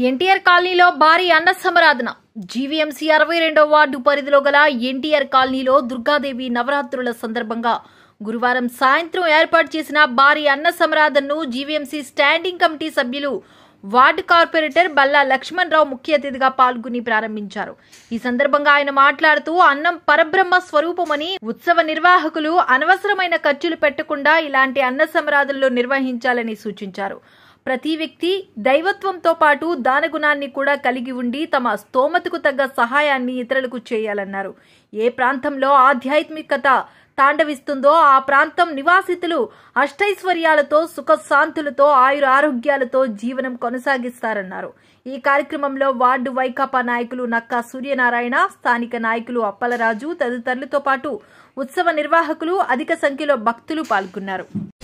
ఎన్టీఆర్ కాలనీలో భారీ అన్న సమరాధన జీవీఎంసీ అరవై రెండో వార్డు పరిధిలో గల ఎన్టీఆర్ కాలనీలో దుర్గాదేవి నవరాత్రుల సందర్భంగా గురువారం సాయంత్రం ఏర్పాటు చేసిన భారీ అన్న సమరాధనను జీవీఎంసీ స్టాండింగ్ కమిటీ సభ్యులు వార్డు కార్పొరేటర్ బల్లా లక్ష్మణ్ రావు ముఖ్య అతిథిగా పాల్గొని ప్రారంభించారు ఈ సందర్భంగా ఆయన మాట్లాడుతూ అన్నం పరబ్రహ్మ స్వరూపమని ఉత్సవ నిర్వాహకులు అనవసరమైన ఖర్చులు పెట్టకుండా ఇలాంటి అన్న సమరాధనలు నిర్వహించాలని సూచించారు ప్రతి వ్యక్తి దైవత్వంతో పాటు దానగుణాన్ని కూడా కలిగి ఉండి తమ స్తోమతకు తగ్గ సహాయాన్ని ఇతరులకు చేయాలన్నారు ఏ ప్రాంతంలో ఆధ్యాత్మికత తాండవిస్తుందో ఆ ప్రాంతం నివాసితులు అష్టైశ్వర్యాలతో సుఖశాంతులతో ఆయుర ఆరోగ్యాలతో జీవనం కొనసాగిస్తారన్నారు ఈ కార్యక్రమంలో వార్డు వైకాపా నాయకులు నక్కా సూర్యనారాయణ స్థానిక నాయకులు అప్పలరాజు తదితరులతో పాటు ఉత్సవ నిర్వాహకులు అధిక సంఖ్యలో భక్తులు పాల్గొన్నారు